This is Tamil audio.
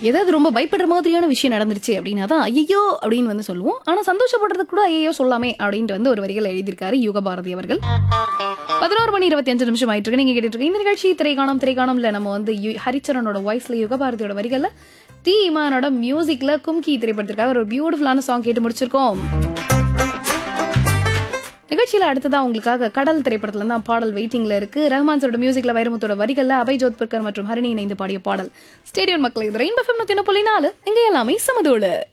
ஏதாவது ரொம்ப பயப்படுற மாதிரியான விஷயம் நடந்துருச்சு அப்படின்னா தான் ஐயோ அப்படின்னு வந்து சொல்லுவோம் ஆனா சந்தோஷப்படுறதுக்கு கூட ஐயோ சொல்லாமே அப்படின்ட்டு வந்து ஒரு வரிகள் எழுதியிருக்காரு யுக பாரதி அவர்கள் பதினோரு மணி இருபத்தி அஞ்சு நிமிஷம் ஆயிட்டு இருக்கு நீங்க கேட்டுட்டு இருக்க இந்த நிகழ்ச்சி திரைக்காணம் திரைக்காணம்ல நம்ம வந்து யு- ஹரிச்சரனோட வாய்ஸ்ல யுகபாரதியோட வரிகள்ல தி இமானோட மியூசிக்ல கும்கி திரைப்படத்திற்காக ஒரு பியூட்டிஃபுல்லான சாங் கேட்டு முடிச்சிருக்கோம் நிகழ்ச்சியில அடுத்ததா உங்களுக்காக கடல் திரைப்படத்துல தான் பாடல் வெயிட்டிங்ல இருக்கு ரஹ்மான் சாரோட மியூசிக்ல வைரமுத்தோட வரிகள்ல அபய் ஜோத்பர்கர் மற்றும் ஹரிணி இணைந்து பாடிய பாடல் ஸ்டேடியம் மக்கள் இது ரெயின் பஃபம் நூத்தி புள்ளி நாலு இங்க எல்லாமே சமதோடு